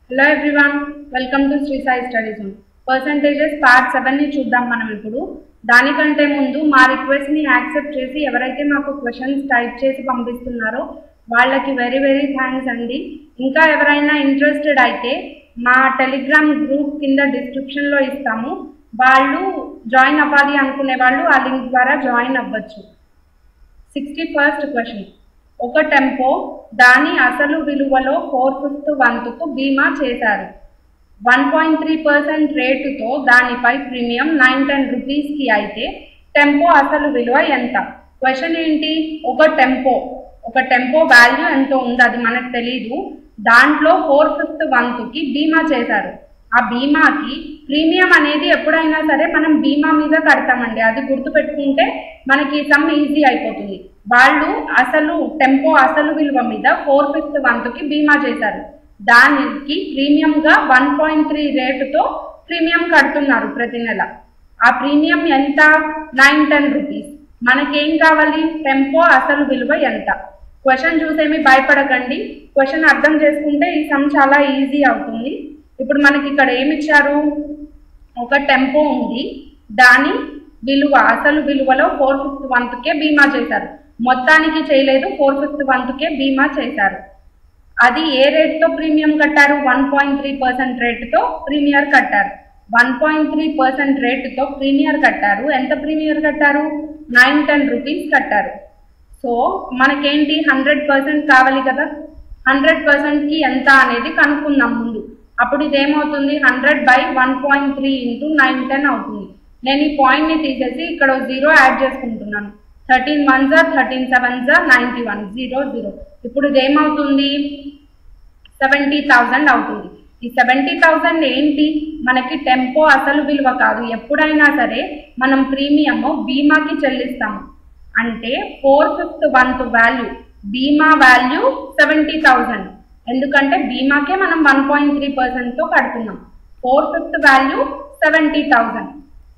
hello everyone welcome to Shri Sai study zone percentages part సెవెన్ని చూద్దాం మనం ఇప్పుడు దానికంటే ముందు మా రిక్వెస్ట్ని యాక్సెప్ట్ చేసి ఎవరైతే మాకు క్వశ్చన్స్ టైప్ చేసి పంపిస్తున్నారో వాళ్ళకి వెరీ వెరీ థ్యాంక్స్ అండి ఇంకా ఎవరైనా ఇంట్రెస్టెడ్ అయితే మా టెలిగ్రామ్ గ్రూప్ కింద డిస్క్రిప్షన్లో ఇస్తాము వాళ్ళు జాయిన్ అవ్వాలి అనుకునే వాళ్ళు ఆ లింక్ ద్వారా జాయిన్ అవ్వచ్చు సిక్స్టీ ఫస్ట్ క్వశ్చన్ ఒక టెంపో దాని అసలు విలువలో ఫోర్ ఫిఫ్త్ వంతుకు బీమా చేశారు వన్ పాయింట్ త్రీ పర్సెంట్ రేటుతో దానిపై ప్రీమియం నైన్ టెన్ రూపీస్కి అయితే టెంపో అసలు విలువ ఎంత క్వశ్చన్ ఏంటి ఒక టెంపో ఒక టెంపో వాల్యూ ఎంతో ఉంది అది మనకు తెలీదు దాంట్లో ఫోర్ ఫిఫ్త్ వంతుకి బీమా చేశారు ఆ బీమాకి ప్రీమియం అనేది ఎప్పుడైనా సరే మనం బీమా మీద కడతామండి అది గుర్తుపెట్టుకుంటే మనకి సమ్ ఈజీ అయిపోతుంది వాళ్ళు అసలు టెంపో అసలు విలువ మీద ఫోర్ ఫిఫ్త్ వంతుకి బీమా చేశారు దానికి ప్రీమియంగా వన్ పాయింట్ త్రీ రేటుతో ప్రీమియం కడుతున్నారు ప్రతి నెల ఆ ప్రీమియం ఎంత నైన్ టెన్ రూపీస్ మనకేం కావాలి టెంపో అసలు విలువ ఎంత క్వశ్చన్ చూసేమి భయపడకండి క్వశ్చన్ అర్థం చేసుకుంటే ఈ సమ్ చాలా ఈజీ అవుతుంది ఇప్పుడు మనకి ఇక్కడ ఏమి ఇచ్చారు ఒక టెంపో ఉంది దాని విలువ అసలు విలువలో ఫోర్ ఫిఫ్త్ వంతుకే బీమా చేశారు మొత్తానికి చేయలేదు ఫోర్ ఫిఫ్త్ వంతుకే బీమా చేశారు అది ఏ రేట్తో ప్రీమియం కట్టారు వన్ పాయింట్ త్రీ పర్సెంట్ రేటుతో ప్రీమియర్ కట్టారు వన్ పాయింట్ త్రీ పర్సెంట్ రేటుతో ప్రీమియర్ కట్టారు ఎంత ప్రీమియర్ కట్టారు నైన్ టెన్ రూపీస్ కట్టారు సో మనకేంటి హండ్రెడ్ పర్సెంట్ కావాలి కదా హండ్రెడ్ పర్సెంట్కి ఎంత అనేది కనుక్కుందాం ముందు అప్పుడు ఇదేమవుతుంది hundred by one point three into nine ten అవుతుంది నేను ఈ పాయింట్ని తీసేసి ఇక్కడ జీరో యాడ్ చేసుకుంటున్నాను థర్టీన్ వన్ జా థర్టీన్ సెవెన్ జా నైంటీ వన్ జీరో జీరో ఇప్పుడు ఇదేమవుతుంది సెవెంటీ థౌజండ్ అవుతుంది ఈ సెవెంటీ థౌజండ్ ఏంటి మనకి టెంపో అసలు విలువ కాదు ఎప్పుడైనా సరే మనం ప్రీమియం బీమాకి చెల్లిస్తాము అంటే ఫోర్ ఫిఫ్త్ వంత్ వాల్యూ బీమా వాల్యూ సెవెంటీ థౌజండ్ ఎందుకంటే బీమాకే మనం వన్ పాయింట్ త్రీ పర్సెంట్తో కడుతున్నాం four fifth value seventy thousand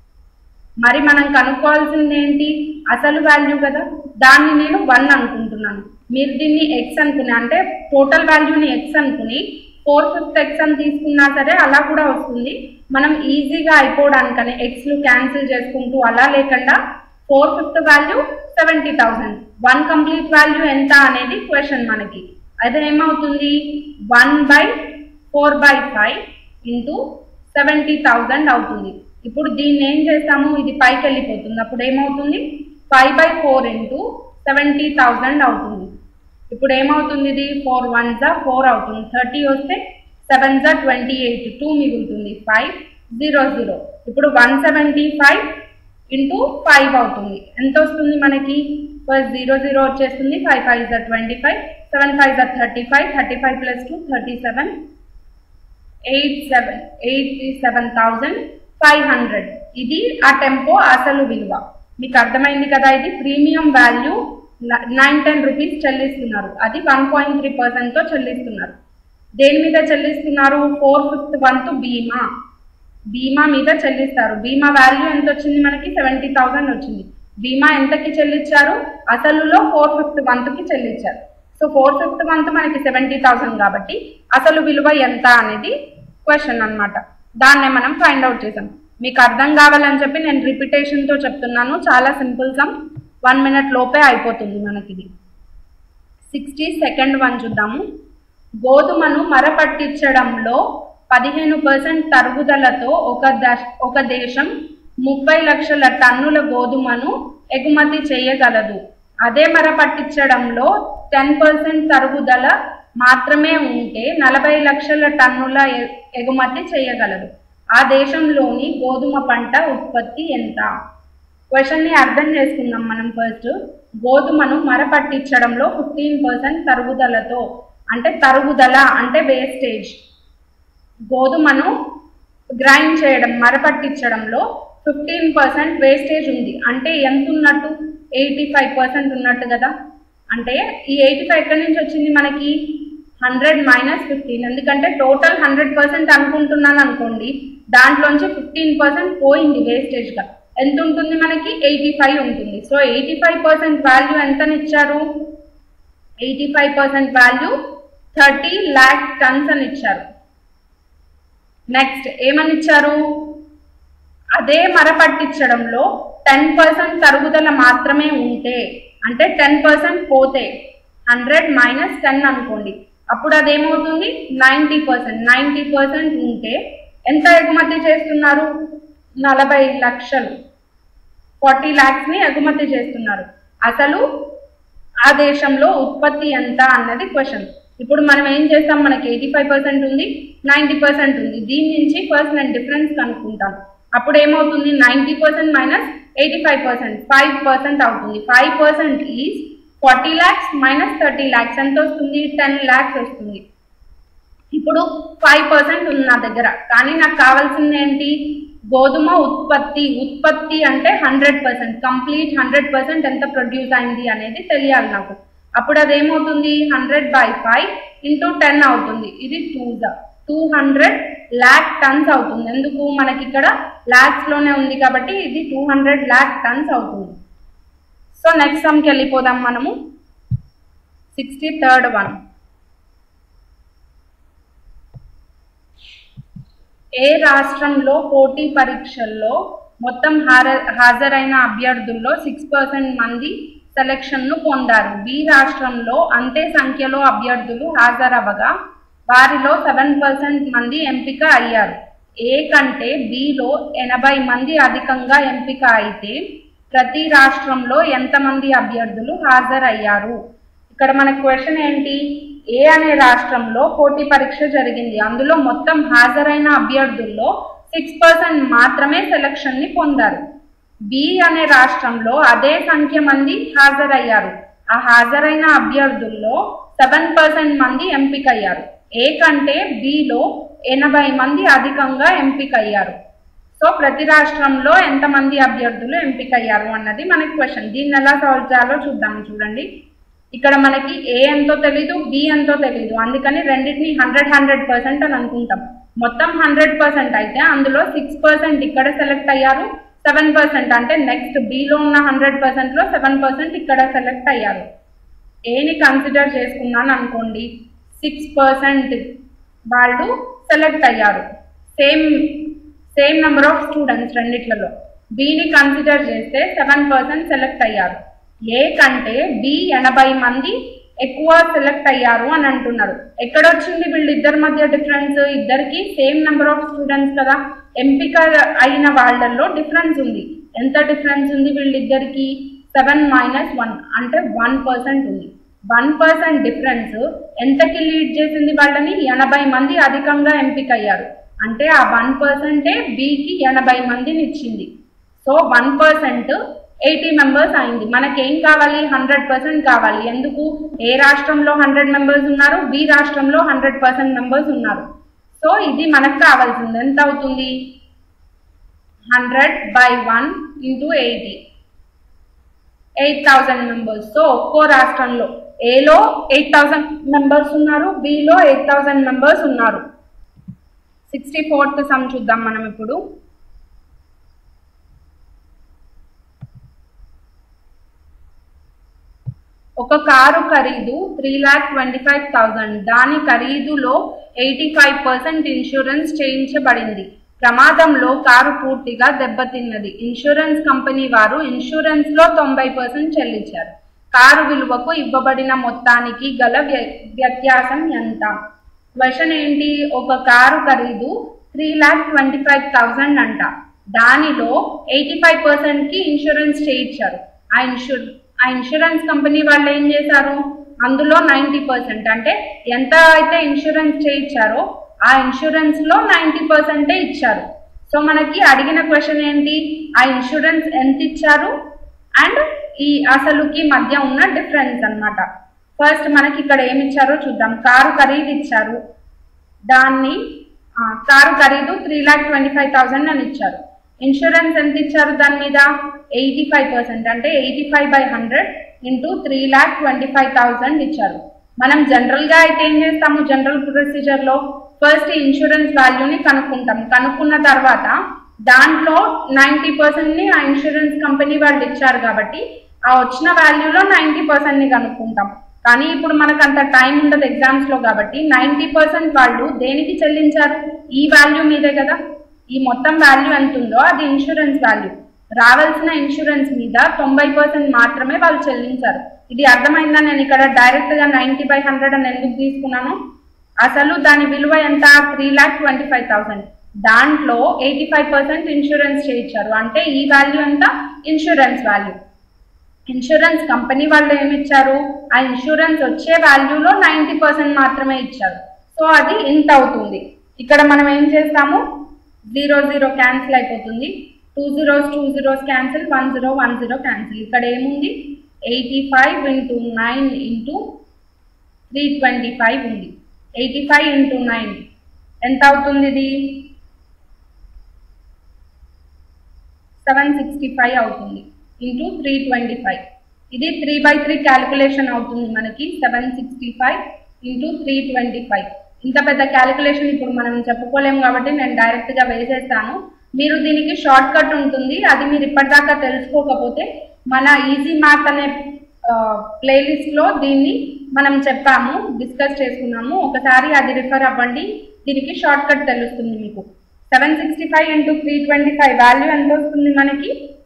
మరి మనం కనుక్కోవాల్సింది ఏంటి అసలు వాల్యూ కదా దాన్ని నేను వన్ అనుకుంటున్నాను మీరు దీన్ని ఎక్స్ అనుకుని అంటే టోటల్ వాల్యూని ఎక్స్ అనుకుని ఫోర్ ఫిఫ్త్ ఎక్స్ అని తీసుకున్నా సరే అలా కూడా వస్తుంది మనం ఈజీగా అయిపోవడానికని ఎక్స్లు క్యాన్సిల్ చేసుకుంటూ అలా లేకుండా four fifth value seventy thousand one complete value ఎంత అనేది క్వశ్చన్ మనకి అదే ఏమవుతుంది one by four by five into seventy thousand అవుతుంది ఇప్పుడు దీన్ని ఏం చేస్తాము ఇది పైకి వెళ్ళిపోతుంది అప్పుడు ఏమవుతుంది five by four into seventy thousand అవుతుంది ఇప్పుడు ఏమవుతుంది ఇది ఫోర్ వన్ జా ఫోర్ అవుతుంది థర్టీ వస్తే సెవెన్ జా ట్వంటీ ఎయిట్ టూ మిగులుతుంది ఫైవ్ జీరో జీరో ఇప్పుడు one seventy five into five అవుతుంది ఎంత వస్తుంది మనకి ఫస్ట్ జీరో జీరో వచ్చేస్తుంది ఫైవ్ ఫైవ్ జా ట్వంటీ ఫైవ్ సెవెన్ ఫైవ్ జా thirty five thirty five plus two thirty seven eight seven eighty seven thousand five hundred ఇది ఆ టెంపో అసలు విలువ మీకు అర్థమైంది కదా ఇది premium value nine ten rupees చెల్లిస్తున్నారు అది వన్ పాయింట్ త్రీ పర్సెంట్తో చెల్లిస్తున్నారు దేని మీద చెల్లిస్తున్నారు ఫోర్ ఫిఫ్త్ వంతు బీమా బీమా మీద చెల్లిస్తారు బీమా వాల్యూ ఎంత వచ్చింది మనకి సెవెంటీ థౌసండ్ వచ్చింది బీమా ఎంతకి చెల్లించారు అసలులో ఫోర్ ఫిఫ్త్ వంతుకి చెల్లించారు సో ఫోర్ ఫిఫ్త్ మంత్ మనకి సెవెంటీ థౌసండ్ కాబట్టి అసలు విలువ ఎంత అనేది క్వశ్చన్ అనమాట దాన్నే మనం ఫైండ్ అవుట్ చేసాం మీకు అర్థం కావాలని చెప్పి నేను రిపిటేషన్తో చెప్తున్నాను చాలా సింపుల్ సమ్ వన్ మినిట్ లోపే అయిపోతుంది మనకిది సిక్స్టీ సెకండ్ వన్ చూద్దాము గోధుమను మరపట్టించడంలో పదిహేను పర్సెంట్ తరుగుదలతో ఒక దశ ఒక దేశం ముప్పై లక్షల టన్నుల గోధుమను ఎగుమతి చేయగలదు అదే మరపట్టించడంలో టెన్ పర్సెంట్ తరుగుదల మాత్రమే ఉంటే నలభై లక్షల టన్నుల ఎగుమతి చేయగలదు ఆ దేశంలోని గోధుమ పంట ఉత్పత్తి ఎంత క్వశ్చన్ని అర్థం చేసుకుందాం మనం ఫస్ట్ గోధుమను మరపట్టించడంలో ఫిఫ్టీన్ పర్సెంట్ తరుగుదలతో అంటే తరుగుదల అంటే వేస్టేజ్ గోధుమను గ్రైండ్ చేయడం మరపట్టించడంలో ఫిఫ్టీన్ పర్సెంట్ వేస్టేజ్ ఉంది అంటే ఎంత ఉన్నట్టు ఎయిటీ ఫైవ్ పర్సెంట్ ఉన్నట్టు కదా అంటే ఈ ఎయిటీ ఫైవ్ ఎక్కడి నుంచి వచ్చింది మనకి హండ్రెడ్ మైనస్ ఫిఫ్టీన్ ఎందుకంటే టోటల్ హండ్రెడ్ పర్సెంట్ అనుకుంటున్నాను అనుకోండి దాంట్లోంచి ఫిఫ్టీన్ పర్సెంట్ పోయింది వేస్టేజ్గా ఎంత ఉంటుంది మనకి ఎయిటీ ఫైవ్ ఉంటుంది so eighty five percent value ఎంతనిచ్చారు eighty five percent value thirty lakh tons అని ఇచ్చారు నెక్స్ట్ ఏమని ఇచ్చారు అదే మర పట్టించడంలో టెన్ పర్సెంట్ తరుగుదల మాత్రమే ఉంటే అంటే టెన్ పర్సెంట్ పోతే హండ్రెడ్ మైనస్ టెన్ అనుకోండి అప్పుడు అదేమవుతుంది నైంటీ పర్సెంట్ నైంటీ పర్సెంట్ ఉంటే ఎంత ఎగుమతి చేస్తున్నారు నలభై లక్షలు ఫార్టీ ల్యాక్స్ని ఎగుమతి చేస్తున్నారు అసలు ఆ దేశంలో ఉత్పత్తి ఎంత అన్నది క్వశ్చన్ ఇప్పుడు మనం ఏం చేస్తాం మనకి ఎయిటీ ఫైవ్ పర్సెంట్ ఉంది నైంటీ పర్సెంట్ ఉంది దీని నుంచి ఫస్ట్ నేను డిఫరెన్స్ కనుక్కుంటాను అప్పుడు ఏమవుతుంది ninety percent minus eighty five percent five percent అవుతుంది five percent is forty lakhs minus thirty lakhs ఎంత వస్తుంది టెన్ ల్యాక్స్ వస్తుంది ఇప్పుడు ఫైవ్ పర్సెంట్ ఉంది నా దగ్గర కానీ నాకు కావాల్సింది ఏంటి గోధుమ ఉత్పత్తి ఉత్పత్తి అంటే hundred percent complete hundred percent ఎంత ప్రొడ్యూస్ అయింది అనేది తెలియాలి నాకు అప్పుడు అదేమవుతుంది hundred by five into ten అవుతుంది ఇది two two hundred lakh tons అవుతుంది ఎందుకు మనకి ఇక్కడ ల్యాక్స్ లోనే ఉంది కాబట్టి ఇది టూ హండ్రెడ్ ల్యాక్ టన్స్ అవుతుంది సో నెక్స్ట్ సమ్కి వెళ్ళిపోదాం మనము సిక్స్టీ థర్డ్ వన్ ఏ రాష్ట్రంలో పోటీ పరీక్షల్లో మొత్తం హార హాజరైన అభ్యర్థుల్లో సిక్స్ పర్సెంట్ మంది సెలక్షన్ను పొందారు బి రాష్ట్రంలో అంతే సంఖ్యలో అభ్యర్థులు హాజరవ్వగా వారిలో సెవెన్ పర్సెంట్ మంది ఎంపిక అయ్యారు ఏ కంటే బిలో ఎనభై మంది అధికంగా ఎంపిక అయితే ప్రతి రాష్ట్రంలో ఎంతమంది అభ్యర్థులు హాజరయ్యారు ఇక్కడ మన క్వశ్చన్ ఏంటి ఏ అనే రాష్ట్రంలో పోటీ పరీక్ష జరిగింది అందులో మొత్తం హాజరైన అభ్యర్థుల్లో సిక్స్ పర్సెంట్ మాత్రమే సెలక్షన్ ని పొందారు బి అనే రాష్ట్రంలో అదే సంఖ్య మంది హాజరయ్యారు ఆ హాజరైన అభ్యర్థుల్లో సెవెన్ పర్సెంట్ మంది ఎంపికయ్యారు ఏ కంటే బిలో ఎనభై మంది అధికంగా ఎంపికయ్యారు సో ప్రతి రాష్ట్రంలో ఎంతమంది అభ్యర్థులు ఎంపికయ్యారు అన్నది మనకి క్వశ్చన్ దీన్ని ఎలా సాల్వ్ చేయాలో చూద్దాం చూడండి ఇక్కడ మనకి ఏ ఎంతో తెలీదు బి ఎంతో తెలీదు అందుకని రెండింటిని హండ్రెడ్ హండ్రెడ్ పర్సెంట్ అని అనుకుంటాం మొత్తం హండ్రెడ్ పర్సెంట్ అయితే అందులో సిక్స్ పర్సెంట్ ఇక్కడ సెలెక్ట్ అయ్యారు సెవెన్ పర్సెంట్ అంటే నెక్స్ట్ బిలో ఉన్న హండ్రెడ్ పర్సెంట్లో సెవెన్ పర్సెంట్ ఇక్కడ సెలెక్ట్ అయ్యారు ఏని కన్సిడర్ చేసుకున్నాను అనుకోండి సిక్స్ పర్సెంట్ వాళ్ళు సెలెక్ట్ అయ్యారు same same number of students రెండిట్లలో బిని కన్సిడర్ చేస్తే సెవెన్ పర్సెంట్ సెలెక్ట్ అయ్యారు ఏ కంటే బి ఎనభై మంది ఎక్కువ సెలెక్ట్ అయ్యారు అని అంటున్నారు ఎక్కడ వచ్చింది వీళ్ళిద్దరి మధ్య డిఫరెన్స్ ఇద్దరికి సేమ్ నెంబర్ ఆఫ్ స్టూడెంట్స్ కదా ఎంపిక అయిన వాళ్ళల్లో డిఫరెన్స్ ఉంది ఎంత డిఫరెన్స్ ఉంది వీళ్ళిద్దరికి సెవెన్ మైనస్ వన్ అంటే వన్ పర్సెంట్ ఉంది వన్ పర్సెంట్ డిఫరెన్స్ ఎంతకి లీడ్ చేసింది వాళ్ళని ఎనభై మంది అధికంగా ఎంపిక అయ్యారు అంటే ఆ వన్ పర్సెంటే బికి ఎనభై మందిని ఇచ్చింది so one percent eighty members అయింది మనకేం కావాలి హండ్రెడ్ పర్సెంట్ కావాలి ఎందుకు ఏ రాష్ట్రంలో హండ్రెడ్ మెంబర్స్ ఉన్నారు బి రాష్ట్రంలో హండ్రెడ్ పర్సెంట్ మెంబర్స్ ఉన్నారు సో ఇది మనకు కావాల్సింది ఎంత అవుతుంది hundred by one into eighty eight thousand members so ఒక్కో రాష్ట్రంలో ఏలో ఎయిట్ థౌజండ్ మెంబర్స్ ఉన్నారు బిలో ఎయిట్ థౌజండ్ మెంబర్స్ ఉన్నారు సిక్స్టీ ఫోర్త్ సమ్ చూద్దాం మనం ఇప్పుడు ఒక కారు ఖరీదు three lakh twenty five thousand దాని ఖరీదులో ఎయిటీ ఫైవ్ పర్సెంట్ ఇన్సూరెన్స్ చేయించబడింది ప్రమాదంలో కారు పూర్తిగా దెబ్బతిన్నది ఇన్సూరెన్స్ కంపెనీ వారు ఇన్సూరెన్స్ లో తొంభై పర్సెంట్ చెల్లించారు కారు విలువకు ఇవ్వబడిన మొత్తానికి గల వ్య- వ్యత్యాసం ఎంత క్వశ్చన్ ఏంటి ఒక కారు ఖరీదు three lakh twenty five thousand అంట దానిలో ఎయిటీ ఫైవ్ పర్సెంట్ కి ఇన్సూరెన్స్ చేయించారు ఆ ఇన్సూర్ ఆ ఇన్సూరెన్స్ కంపెనీ వాళ్ళు ఏం చేశారు అందులో నైంటీ పర్సెంట్ అంటే ఎంత అయితే ఇన్సూరెన్స్ చేయించారో ఆ ఇన్సూరెన్స్ లో నైంటీ పర్సెంటే ఇచ్చారు సో మనకి అడిగిన క్వశ్చన్ ఏంటి ఆ ఇన్సూరెన్స్ ఎంత ఇచ్చారు అండ్ ఈ అసలుకి మధ్య ఉన్న డిఫరెన్స్ అన్నమాట ఫస్ట్ మనకి ఇక్కడ ఏమి ఇచ్చారో చూద్దాం కారు ఖరీదు ఇచ్చారు దాన్ని ఆ, కారు ఖరీదు three lakh twenty five thousand అని ఇచ్చారు ఇన్సూరెన్స్ ఎంత ఇచ్చారు దాని మీద ఎయిటీ ఫైవ్ పర్సెంట్ అంటే eighty five by hundred into three lakh twenty five thousand ఇచ్చారు మనం జనరల్ గా అయితే ఏం చేస్తాము జనరల్ ప్రొసీజర్ లో ఫస్ట్ ఇన్సూరెన్స్ వాల్యూని కనుక్కుంటాం కనుక్కున్న తర్వాత దాంట్లో నైంటీ పర్సెంట్ ని ఆ ఇన్సూరెన్స్ కంపెనీ వాళ్ళు ఇచ్చారు కాబట్టి ఆ వచ్చిన వాల్యూలో నైంటీ పర్సెంట్ ని కనుక్కుంటాం కానీ ఇప్పుడు మనకు అంత టైం ఉండదు ఎగ్జామ్స్ లో కాబట్టి నైంటీ పర్సెంట్ వాళ్ళు దేనికి చెల్లించారు ఈ వాల్యూ మీదే కదా ఈ మొత్తం వాల్యూ ఎంత ఉందో అది ఇన్సూరెన్స్ వాల్యూ రావాల్సిన ఇన్సూరెన్స్ మీద తొంభై పర్సెంట్ మాత్రమే వాళ్ళు చెల్లించారు ఇది అర్థమైందా నేను ఇక్కడ డైరెక్ట్ గా నైన్టీ బై హండ్రెడ్ అని ఎందుకు తీసుకున్నాను అసలు దాని విలువ ఎంత three lakh twenty five thousand దాంట్లో ఎయిటీ ఫైవ్ పర్సెంట్ ఇన్సూరెన్స్ చేయించారు అంటే ఈ వాల్యూ ఎంత ఇన్సూరెన్స్ వాల్యూ ఇన్సూరెన్స్ కంపెనీ వాళ్ళు ఏమి ఇచ్చారు ఆ ఇన్సూరెన్స్ వచ్చే వాల్యూలో నైంటీ పర్సెంట్ మాత్రమే ఇచ్చారు సో అది ఇంత అవుతుంది ఇక్కడ మనం ఏం చేస్తాము జీరో జీరో క్యాన్సిల్ అయిపోతుంది two zeros two zeros cancel one zero one zero cancel ఇక్కడ ఏముంది eighty five into nine into three twenty five ఉంది ఎయిటీ ఫైవ్ ఇంటూ నైన్ ఎంత అవుతుంది ఇది సెవెన్ సిక్స్టీ ఫైవ్ అవుతుంది ఇంటూ త్రీ ట్వంటీ ఫైవ్ ఇది three by three calculation అవుతుంది మనకి seven sixty five into three twenty five ఇంత పెద్ద క్యాలిక్యులేషన్ ఇప్పుడు మనం చెప్పుకోలేము కాబట్టి నేను డైరెక్ట్గా వేసేస్తాను మీరు దీనికి షార్ట్ కట్ ఉంటుంది అది మీరు ఇప్పటిదాకా తెలుసుకోకపోతే మన ఈజీ మ్యాథ్ అనే ప్లేలిస్ట్లో దీన్ని మనం చెప్పాము డిస్కస్ చేసుకున్నాము ఒకసారి అది రిఫర్ అవ్వండి దీనికి షార్ట్ కట్ తెలుస్తుంది మీకు seven sixty five into three twenty five value ఎంత వస్తుంది మనకి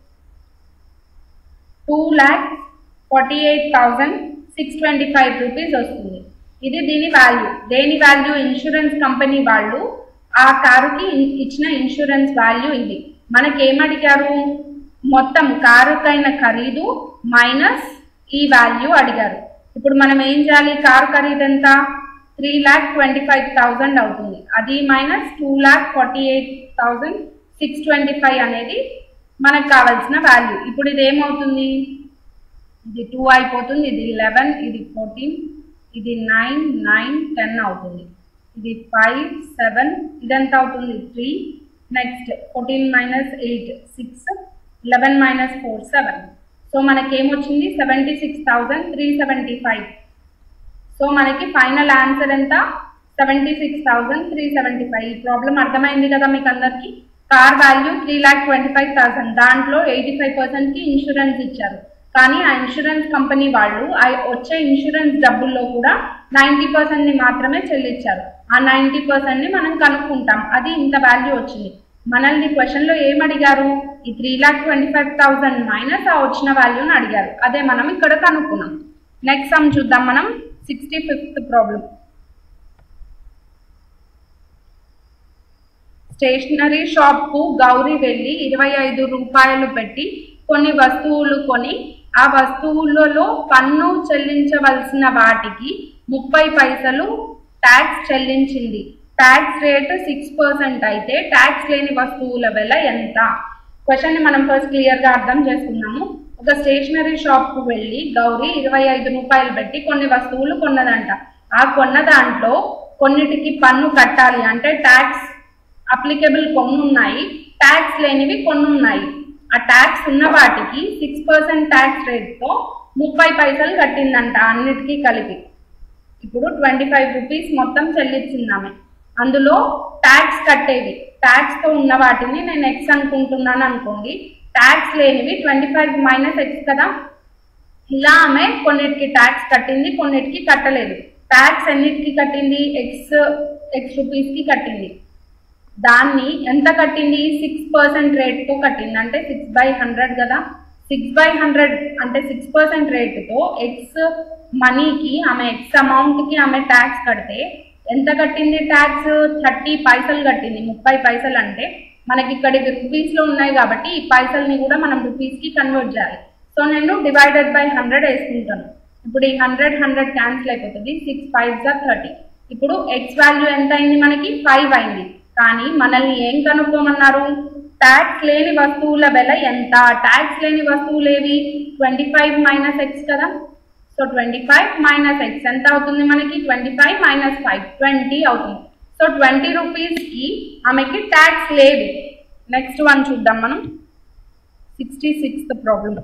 two lakh forty eight thousand six twenty five rupees వస్తుంది ఇది దీని వాల్యూ దేని వాల్యూ ఇన్సూరెన్స్ కంపెనీ వాళ్ళు ఆ కారుకి ఇచ్చిన ఇన్సూరెన్స్ వాల్యూ ఇది మనకి ఏమడిగారు మొత్తం కారుకైన ఖరీదు మైనస్ ఈ వాల్యూ అడిగారు ఇప్పుడు మనం ఏం చేయాలి కారు ఖరీదు ఎంత three lakh twenty five thousand అవుతుంది అది minus two lakh forty eight thousand six twenty five అనేది మనకు కావాల్సిన వాల్యూ ఇప్పుడు ఇది ఏమవుతుంది ఇది టూ అయిపోతుంది ఇది లెవెన్ ఇది ఫోర్టీన్ ఇది నైన్ నైన్ టెన్ అవుతుంది ఇది ఫైవ్ సెవెన్ ఇదెంత అవుతుంది three next fourteen minus eight six eleven minus four seven so మనకి ఏమొచ్చింది seventy six thousand three seventy five so మనకి ఫైనల్ ఆన్సర్ ఎంత seventy six thousand three seventy five ఈ problem అర్థమైంది కదా మీకు అందరికి car value three lakh twenty five thousand దాంట్లో ఎయిటీ ఫైవ్ పర్సెంట్కి ఇన్సూరెన్స్ ఇచ్చారు కానీ ఆ ఇన్సూరెన్స్ కంపెనీ వాళ్ళు ఆ వచ్చే ఇన్సూరెన్స్ డబ్బుల్లో కూడా నైంటీ పర్సెంట్ని మాత్రమే చెల్లించారు ఆ నైంటీ పర్సెంట్ని మనం కనుక్కుంటాం అది ఇంత వాల్యూ వచ్చింది మనల్ని క్వశ్చన్లో ఏం అడిగారు ఈ three lakh twenty five thousand minus ఆ వచ్చిన వాల్యూని అడిగారు అదే మనం ఇక్కడ కనుక్కున్నాం నెక్స్ట్ సమ్ చూద్దాం మనం సిక్స్టీ ఫిఫ్త్ ప్రాబ్లం స్టేషనరీ షాప్కు గౌరీ వెళ్ళి ఇరవై ఐదు రూపాయలు పెట్టి కొన్ని వస్తువులు కొని ఆ వస్తువులలో పన్ను చెల్లించవలసిన వాటికి ముప్పై పైసలు ట్యాక్స్ చెల్లించింది ట్యాక్స్ రేట్ సిక్స్ పర్సెంట్ అయితే ట్యాక్స్ లేని వస్తువుల వెల ఎంత క్వశ్చన్ని మనం ఫస్ట్ క్లియర్గా అర్థం చేసుకున్నాము ఒక స్టేషనరీ షాప్కు వెళ్ళి గౌరీ ఇరవై ఐదు రూపాయలు పెట్టి కొన్ని వస్తువులు కొన్నదంట ఆ కొన్న దాంట్లో కొన్నిటికి పన్ను కట్టాలి అంటే ట్యాక్స్ అప్లికబుల్ కొన్ని ఉన్నాయి ట్యాక్స్ లేనివి కొన్ని ఉన్నాయి ఆ ట్యాక్స్ ఉన్న వాటికి సిక్స్ పర్సెంట్ ట్యాక్స్ రేట్తో ముప్పై పైసలు కట్టిందంట అన్నిటికీ కలిపి ఇప్పుడు ట్వంటీ ఫైవ్ రూపీస్ మొత్తం చెల్లించింది ఆమె అందులో ట్యాక్స్ కట్టేవి ట్యాక్స్తో ఉన్న వాటిని నేను ఎక్స్ అనుకుంటున్నాను అనుకోండి ట్యాక్స్ లేనివి ట్వంటీ ఫైవ్ మైనస్ ఎక్స్ కదా ఇలా ఆమె కొన్నిటికి ట్యాక్స్ కట్టింది కొన్నిటికి కట్టలేదు ట్యాక్స్ ఎన్నిటికి కట్టింది ఎక్స్ ఎక్స్ రూపీస్కి కట్టింది దాన్ని ఎంత కట్టింది సిక్స్ పర్సెంట్ రేట్తో కట్టింది అంటే సిక్స్ బై హండ్రెడ్ కదా సిక్స్ బై హండ్రెడ్ అంటే సిక్స్ పర్సెంట్ రేటుతో ఎక్స్ మనీకి ఆమె ఎక్స్ అమౌంట్కి ఆమె ట్యాక్స్ కడితే ఎంత కట్టింది ట్యాక్స్ థర్టీ పైసలు కట్టింది ముప్పై పైసలు అంటే మనకి ఇక్కడ ఇవి రూపీస్లో ఉన్నాయి కాబట్టి ఈ పైసల్ని కూడా మనం రూపీస్కి కన్వర్ట్ చేయాలి సో నేను డివైడెడ్ బై హండ్రెడ్ వేసుకుంటాను ఇప్పుడు ఈ హండ్రెడ్ హండ్రెడ్ క్యాన్సిల్ అయిపోతుంది సిక్స్ ఫైవ్ జా థర్టీ ఇప్పుడు ఎక్స్ వాల్యూ ఎంత అయింది మనకి ఫైవ్ అయింది కానీ మనల్ని ఏం కనుక్కోమన్నారు ట్యాక్స్ లేని వస్తువుల వెల ఎంత ట్యాక్స్ లేని వస్తువులు ఏవి ట్వంటీ ఫైవ్ మైనస్ ఎక్స్ కదా so twenty five minus X ఎంత అవుతుంది మనకి twenty five minus five twenty అవుతుంది సో ట్వంటీ రూపీస్కి ఆమెకి ట్యాక్స్ లేదు నెక్స్ట్ వన్ చూద్దాం మనం సిక్స్టీ సిక్స్త్ ప్రాబ్లం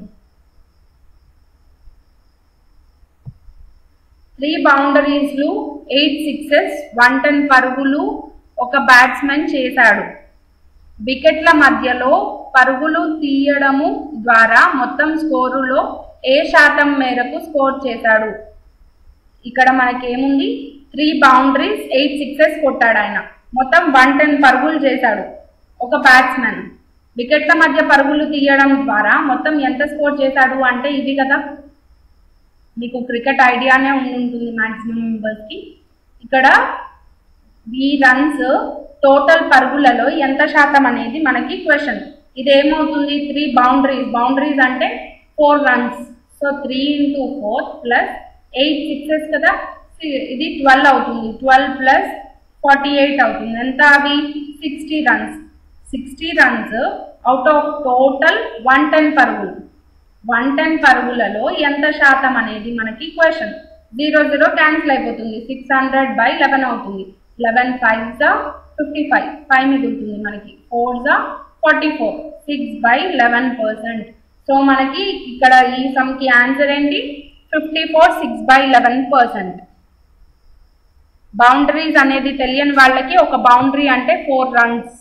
త్రీ బౌండరీస్లు ఎయిట్ సిక్సెస్ వన్ టెన్ పరుగులు ఒక బ్యాట్స్మెన్ చేశాడు వికెట్ల మధ్యలో పరుగులు తీయడము ద్వారా మొత్తం స్కోరులో ఏ శాతం మేరకు స్కోర్ చేశాడు ఇక్కడ మనకి ఏముంది త్రీ బౌండరీస్ ఎయిట్ సిక్సెస్ కొట్టాడు ఆయన మొత్తం వన్ టెన్ పరుగులు చేశాడు ఒక బ్యాట్స్మెన్ వికెట్ల మధ్య పరుగులు తీయడం ద్వారా మొత్తం ఎంత స్కోర్ చేశాడు అంటే ఇది కదా మీకు క్రికెట్ ఐడియానే ఉండి ఉంటుంది మ్యాక్సిమం మెంబర్స్కి ఇక్కడ ఈ రన్స్ టోటల్ పరుగులలో ఎంత శాతం అనేది మనకి క్వశ్చన్ ఇది ఏమవుతుంది త్రీ బౌండరీస్ బౌండరీస్ అంటే four runs so three into four plus eight sixes కదా ఇది ట్వెల్వ్ అవుతుంది ట్వెల్వ్ ప్లస్ ఫార్టీ ఎయిట్ అవుతుంది ఎంత అవి sixty runs sixty runs out of total one ten పరుగులు వన్ టెన్ పరుగులలో ఎంత శాతం అనేది మనకి క్వశ్చన్ జీరో జీరో క్యాన్సిల్ అయిపోతుంది సిక్స్ హండ్రెడ్ బై లెవెన్ అవుతుంది లెవెన్ ఫైవ్ జా ఫిఫ్టీ ఫైవ్ ఫైవ్ మిగులుతుంది మనకి ఫోర్ జా forty four six by eleven percent so మనకి ఇక్కడ ఈ సమ్కి ఆన్సర్ ఏంటి fifty four six by eleven percent boundaries అనేది తెలియని వాళ్ళకి ఒక బౌండరీ అంటే four runs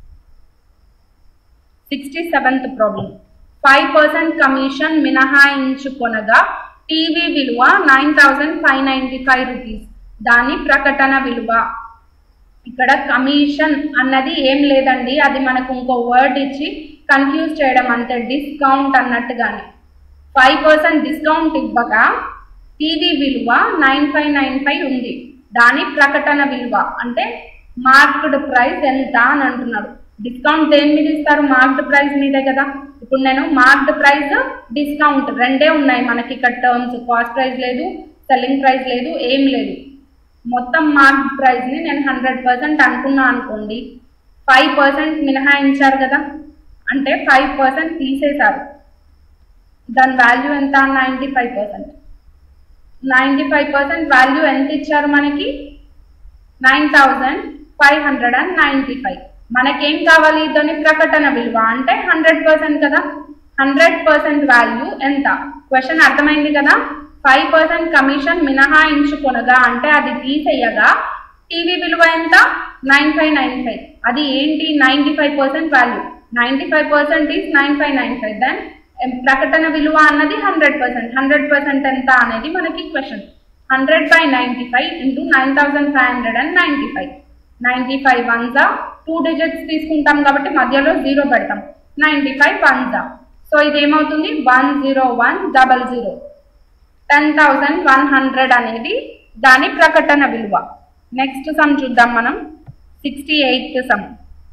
sixty seventh problem five percent commission మినహాయించుకొనగా టీవీ విలువ nine thousand five ninety five rupees దాని ప్రకటన విలువ ఇక్కడ కమిషన్ అన్నది ఏం లేదండి అది మనకు ఇంకో వర్డ్ ఇచ్చి కన్ఫ్యూజ్ చేయడం అంతే డిస్కౌంట్ అన్నట్టుగానే ఫైవ్ పర్సెంట్ డిస్కౌంట్ ఇవ్వగా టీవీ విలువ నైన్ ఫైవ్ నైన్ ఫైవ్ ఉంది దాని ప్రకటన విలువ అంటే మార్క్డ్ ప్రైస్ ఎంత అని అంటున్నారు డిస్కౌంట్ దేని మీద ఇస్తారు మార్క్డ్ ప్రైస్ మీదే కదా ఇప్పుడు నేను మార్క్డ్ ప్రైస్ డిస్కౌంట్ రెండే ఉన్నాయి మనకి ఇక్కడ టర్మ్స్ కాస్ట్ ప్రైస్ లేదు సెల్లింగ్ ప్రైస్ లేదు ఏం లేదు మొత్తం మార్క్డ్ ప్రైస్ని నేను హండ్రెడ్ పర్సెంట్ అనుకున్నా అనుకోండి ఫైవ్ పర్సెంట్ మినహాయించారు కదా అంటే ఫైవ్ పర్సెంట్ తీసేశారు దాని వాల్యూ ఎంత ninety five percent ninety five percent value ఎంత ఇచ్చారు మనకి nine thousand five hundred and ninety five మనకేం కావాలి దాని ప్రకటన విలువ అంటే హండ్రెడ్ పర్సెంట్ కదా హండ్రెడ్ పర్సెంట్ వాల్యూ ఎంత క్వశ్చన్ అర్థమైంది కదా ఫైవ్ పర్సెంట్ కమిషన్ మినహాయించుకొనగా అంటే అది తీసేయగా టీవీ విలువ ఎంత నైన్ ఫైవ్ నైన్ ఫైవ్ అది ఏంటి ninety five percent value ninety five percent is nine five nine five then ప్రకటన విలువ అన్నది హండ్రెడ్ పర్సెంట్ హండ్రెడ్ పర్సెంట్ ఎంత అనేది మనకి question hundred by ninety five into nine thousand five hundred and ninety five ninety five వన్జా two digits తీసుకుంటాం కాబట్టి మధ్యలో జీరో పెడతాం నైంటీ ఫైవ్ వన్జా సో ఇది ఏమవుతుంది one zero one double zero ten thousand one hundred అనేది దాని ప్రకటన విలువ నెక్స్ట్ సమ్ చూద్దాం మనం సిక్స్టీ ఎయిత్ సమ్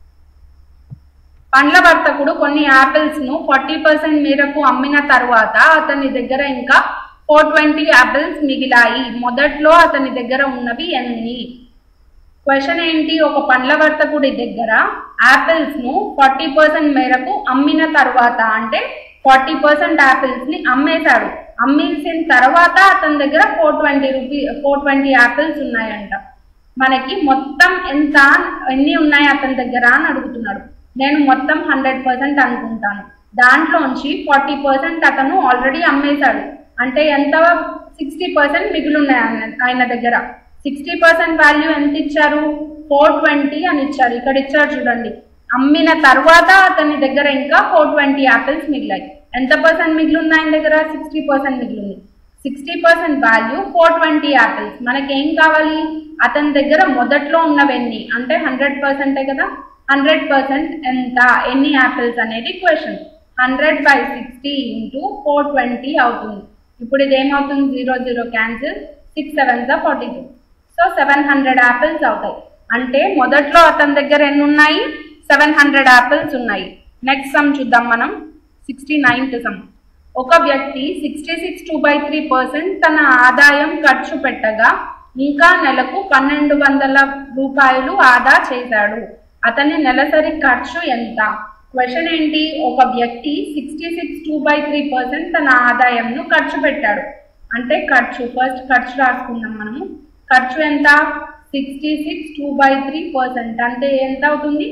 పండ్ల వర్తకుడు కొన్ని యాపిల్స్ ను ఫార్టీ పర్సెంట్ మేరకు అమ్మిన తర్వాత అతని దగ్గర ఇంకా ఫోర్ ట్వంటీ యాపిల్స్ మిగిలాయి మొదట్లో అతని దగ్గర ఉన్నవి ఎన్ని క్వశ్చన్ ఏంటి ఒక పండ్ల వర్తకుడి దగ్గర యాపిల్స్ ను ఫార్టీ పర్సెంట్ మేరకు అమ్మిన తర్వాత అంటే ఫార్టీ పర్సెంట్ యాపిల్స్ ని అమ్మేశాడు అమ్మేసిన తర్వాత అతని దగ్గర four twenty rupee four twenty apples ఉన్నాయంట మనకి మొత్తం ఎంత ఎన్ని ఉన్నాయి అతని దగ్గర అని అడుగుతున్నాడు నేను మొత్తం హండ్రెడ్ పర్సెంట్ అనుకుంటాను దాంట్లోంచి ఫార్టీ పర్సెంట్ అతను ఆల్రెడీ అమ్మేశాడు అంటే ఎంత సిక్స్టీ పర్సెంట్ మిగిలి ఉన్నాయి ఆయన ఆయన దగ్గర సిక్స్టీ పర్సెంట్ వాల్యూ ఎంత ఇచ్చారు ఫోర్ ట్వంటీ అని ఇచ్చారు ఇక్కడ ఇచ్చారు చూడండి అమ్మిన తర్వాత అతని దగ్గర ఇంకా ఫోర్ ట్వంటీ యాపిల్స్ మిగిలాయి ఎంత పర్సెంట్ మిగిలి ఉన్నాయి ఆయన దగ్గర సిక్స్టీ పర్సెంట్ మిగిలింది sixty percent value four twenty apples మనకి ఏం కావాలి అతని దగ్గర మొదట్లో ఉన్నవన్నీ అంటే హండ్రెడ్ పర్సెంటే కదా హండ్రెడ్ పర్సెంట్ ఎంత ఎన్ని యాపిల్స్ అనేది question hundred by sixty into four twenty అవుతుంది ఇప్పుడు ఇది ఏమవుతుంది zero zero cancel six seven జా forty two so seven hundred apples అవుతాయి అంటే మొదట్లో అతని దగ్గర ఎన్ని ఉన్నాయి సెవెన్ హండ్రెడ్ యాపిల్స్ ఉన్నాయి నెక్స్ట్ సమ్ చూద్దాం మనం సిక్స్టీ నైన్త్ సమ్ ఒక వ్యక్తి sixty six two by three percent తన ఆదాయం ఖర్చు పెట్టగా ఇంకా నెలకు పన్నెండు వందల రూపాయలు ఆదా చేశాడు అతని నెలసరి ఖర్చు ఎంత క్వశ్చన్ ఏంటి ఒక వ్యక్తి sixty six two by three percent తన ఆదాయంను ఖర్చు పెట్టాడు అంటే ఖర్చు ఫస్ట్ ఖర్చు రాసుకుందాం మనము ఖర్చు ఎంత sixty six two by three percent అంటే ఎంత అవుతుంది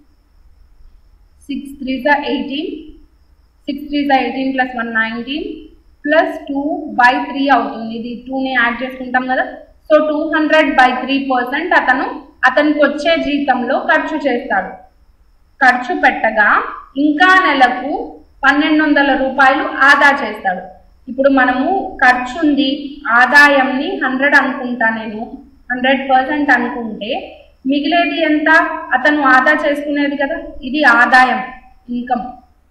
సిక్స్ త్రీ జా ఎయిటీన్ సిక్స్ త్రీ జా eighteen plus one nineteen plus two by three అవుతుంది ఇది టూని యాడ్ చేసుకుంటాం కదా so two hundred by three percent అతను అతనికి వచ్చే జీతంలో ఖర్చు చేస్తాడు ఖర్చు పెట్టగా ఇంకా నెలకు పన్నెండు వందల రూపాయలు ఆదా చేస్తాడు ఇప్పుడు మనము ఖర్చు ఉంది ఆదాయంని హండ్రెడ్ అనుకుంటా నేను హండ్రెడ్ పర్సెంట్ అనుకుంటే మిగిలేది ఎంత అతను ఆదా చేసుకునేది కదా ఇది ఆదాయం ఇన్కమ్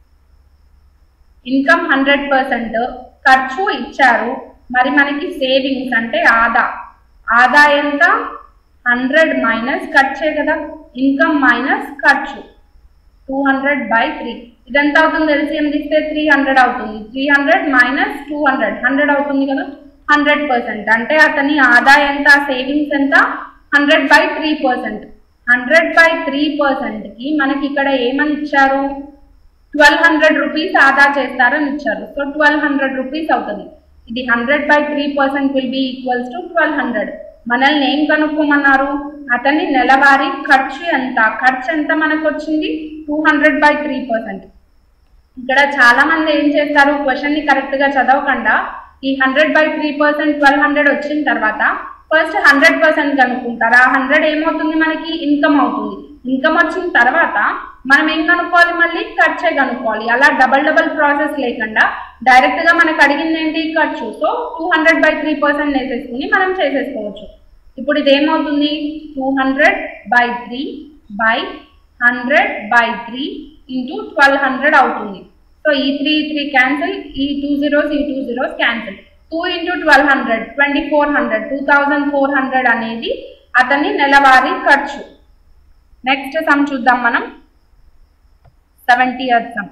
ఇన్కమ్ హండ్రెడ్ పర్సెంట్ ఖర్చు ఇచ్చారు మరి మనకి సేవింగ్స్ అంటే ఆదా ఆదా ఎంత హండ్రెడ్ మైనస్ ఖర్చే కదా ఇన్కమ్ మైనస్ ఖర్చు టూ హండ్రెడ్ బై త్రీ ఇదెంత అవుతుంది ఎల్సిఎం తీస్తే త్రీ హండ్రెడ్ అవుతుంది three hundred minus two hundred hundred అవుతుంది కదా హండ్రెడ్ పర్సెంట్ అంటే అతని ఆదా ఎంత సేవింగ్స్ ఎంత hundred by three percent hundred by three పర్సెంట్కి మనకి ఇక్కడ ఏమని ఇచ్చారు ట్వెల్వ్ హండ్రెడ్ రూపీస్ ఆదా చేస్తారని ఇచ్చారు సో ట్వెల్వ్ హండ్రెడ్ రూపీస్ అవుతుంది ఇది hundred by three percent will be equals to twelve hundred మనల్ని ఏం కనుక్కోమన్నారు అతని నెలవారీ ఖర్చు ఎంత ఖర్చు ఎంత మనకు వచ్చింది two hundred by three percent ఇక్కడ చాలా మంది ఏం చేస్తారు క్వశ్చన్ ని కరెక్ట్ గా చదవకుండా ఈ hundred by three percent twelve hundred వచ్చిన తర్వాత ఫస్ట్ హండ్రెడ్ పర్సెంట్ కనుక్కుంటారు ఆ హండ్రెడ్ ఏమవుతుంది మనకి ఇన్కమ్ అవుతుంది ఇన్కమ్ వచ్చిన తర్వాత మనం ఏం కనుక్కోవాలి మళ్ళీ ఖర్చే కనుక్కోవాలి అలా డబల్ డబల్ ప్రాసెస్ లేకుండా డైరెక్ట్ గా మనకు అడిగింది ఏంటి ఖర్చు so two hundred by three percent వేసేసుకుని మనం చేసేసుకోవచ్చు ఇప్పుడు ఇది ఏమవుతుంది two hundred by three by hundred by three into twelve hundred అవుతుంది సో ఈ త్రీ త్రీ క్యాన్సిల్ ఈ టూ జీరోస్ ఈ two zeros cancel two into twelve hundred twenty four hundred two thousand four hundred అనేది అతని నెలవారీ ఖర్చు next sum చూద్దాం మనం సెవెంటీ సమ్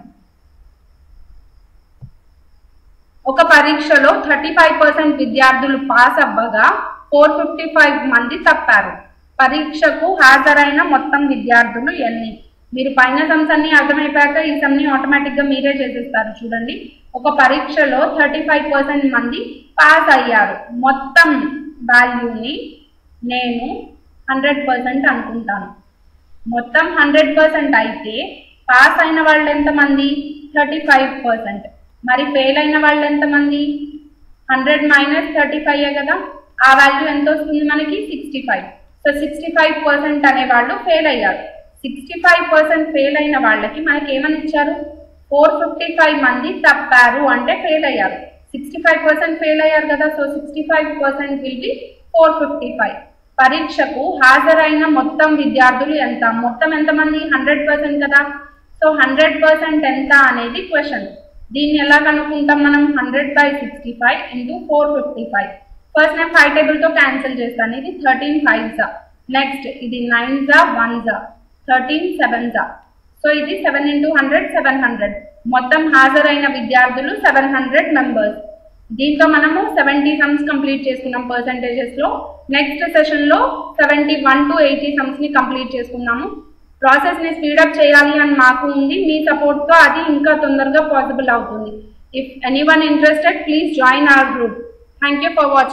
ఒక పరీక్షలో థర్టీ ఫైవ్ పర్సెంట్ విద్యార్థులు పాస్ అవ్వగా ఫోర్ ఫిఫ్టీ ఫైవ్ మంది తప్పారు పరీక్షకు హాజరైన మొత్తం విద్యార్థులు ఎన్ని మీరు పైన సమ్స్ అన్ని అర్థమైపోయాక ఈ సమ్ని ఆటోమేటిక్ గా మీరే చేసేస్తారు చూడండి ఒక పరీక్షలో థర్టీ ఫైవ్ పర్సెంట్ మంది పాస్ అయ్యారు మొత్తం వాల్యూని నేను హండ్రెడ్ పర్సెంట్ అనుకుంటాను మొత్తం హండ్రెడ్ పర్సెంట్ అయితే పాస్ అయిన వాళ్ళు ఎంతమంది థర్టీ ఫైవ్ పర్సెంట్ మరి ఫెయిల్ అయిన వాళ్ళు ఎంతమంది హండ్రెడ్ మైనస్ థర్టీ ఫైవ్ కదా ఆ వాల్యూ ఎంత వస్తుంది మనకి sixty five so sixty five percent అనే వాళ్ళు ఫెయిల్ అయ్యారు సిక్స్టీ ఫైవ్ పర్సెంట్ ఫెయిల్ అయిన వాళ్ళకి మనకి ఏమని ఇచ్చారు ఫోర్ ఫిఫ్టీ ఫైవ్ మంది తప్పారు అంటే ఫెయిల్ అయ్యారు సిక్స్టీ ఫైవ్ పర్సెంట్ ఫెయిల్ అయ్యారు కదా so sixty five percent will be four fifty five పరీక్షకు హాజరైన మొత్తం విద్యార్థులు ఎంత మొత్తం ఎంతమంది హండ్రెడ్ పర్సెంట్ కదా సో హండ్రెడ్ పర్సెంట్ ఎంత అనేది క్వశ్చన్ దీన్ని ఎలా కనుక్కుంటాం మనం hundred by sixty five into four fifty five first నేను ఫైవ్ టేబుల్తో క్యాన్సిల్ చేస్తాను ఇది థర్టీన్ ఫైవ్ జా నెక్స్ట్ ఇది నైన్ జా వన్ జా థర్టీన్ సెవెన్ జా సో ఇది seven into hundred seven hundred మొత్తం హాజరైన విద్యార్థులు సెవెన్ హండ్రెడ్ మెంబర్స్ దీంతో మనము సెవెంటీ సమ్స్ కంప్లీట్ చేసుకున్నాం పర్సంటేజెస్ లో నెక్స్ట్ సెషన్ లో seventy one to eighty sums ని కంప్లీట్ చేసుకున్నాము ప్రాసెస్ ని స్పీడప్ చేయాలి అని మాకు ఉంది మీ సపోర్ట్ తో అది ఇంకా తొందరగా పాసిబుల్ అవుతుంది if anyone interested please join our group thank you for watching